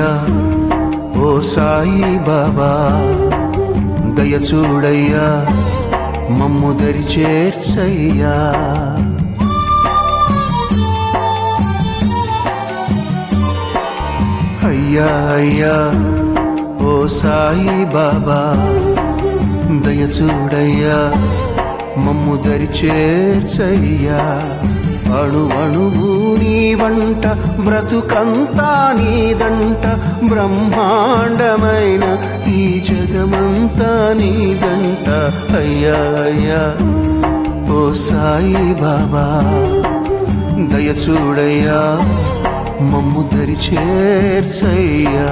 అయ్యా ఓ సాయి బాబా దయ చూడయ్యా మమ్ము దరి చేర్చయ్యా అయ్యా అయ్యా ఓ సాయి బాబా దయ చూడయ్యా మమ్ము దరి చేర్చయ్యా అణు అణువు నీ వంట బ్రతుకంతా నీదంట బ్రహ్మాండమైన ఈ జగమంతా నీదంట అయ్యా అయ్యా ఓ సాయి బాబా దయ చూడయ్యా మమ్ము దరి చేర్చయ్యా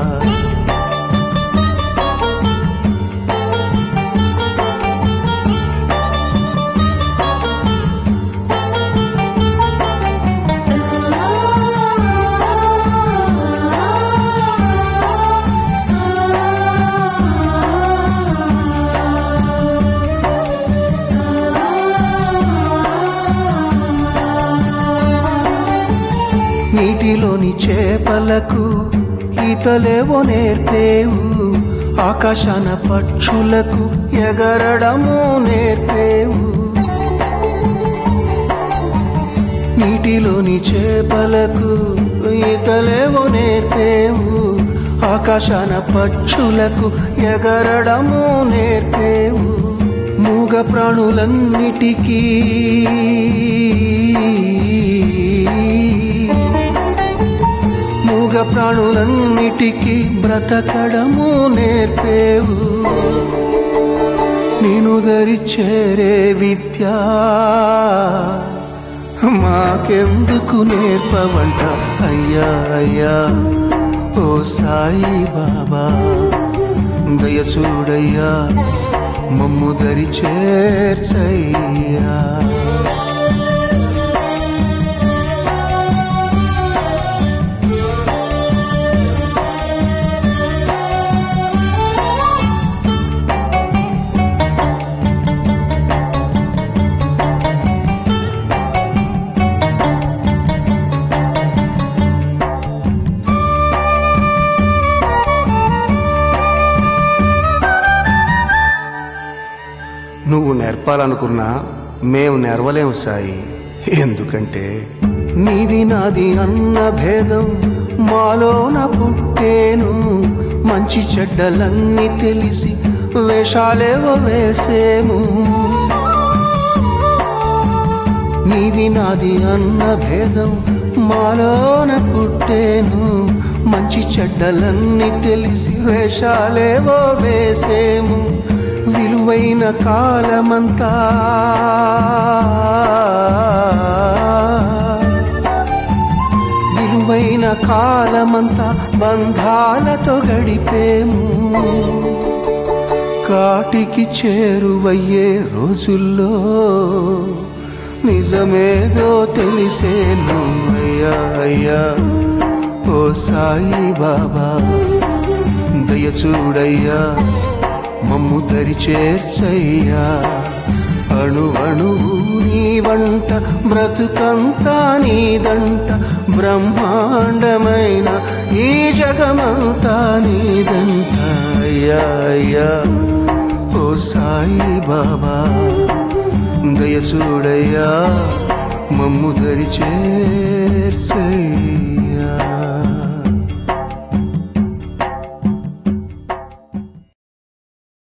నీటిలోని చేపలకు ఈతలేవో నేర్పేవు ఆకాశాన పక్షులకు ఎగరడము నేర్పేవు నీటిలోని చేపలకు ఈతలేవో నేర్పేవు ఆకాశాన పక్షులకు ఎగరడము నేర్పేవు మూగ ప్రాణులన్నిటికీ మూగ ప్రాణులన్నిటికీ బ్రతకడము నేర్పేవు నేను దరి చేరే విద్య మాకెందుకు నేర్పవంట అయ్యా అయ్యా ఓ సాయి బాబా దయ చూడయ్యా మమ్ము దరి చేర్చయ్యా నువ్వు నేర్పాలనుకున్నా మేము నేర్వలేము సాయి ఎందుకంటే నీది నాది అన్న భేదం మాలోన పుట్టేను మంచి చెడ్డలన్నీ తెలిసి వేషాలేవో వేసేము నీది నాది అన్న భేదం మాలోన పుట్టేను మంచి చెడ్డలన్నీ తెలిసి వేషాలేవో వేసేము విలువైన కాలమంతా విలువైన కాలమంతా బంధాలతో గడిపేము కాటికి చేరువయ్యే రోజుల్లో నిజమేదో తెలిసేను అయ్యా అయ్యా ఓ సాయి బాబా దయ చూడయ్యా మమ్ము దరి చేర్చయ్యా అణు అణువు నీ వంట బ్రతుకంతా నీదంట బ్రహ్మాండమైన ఈ జగమంతా నీదంట అయ్యా అయ్యా ఓ సాయి బాబా దయ చూడయ్యా మమ్ము దరి చేర్చయ్యా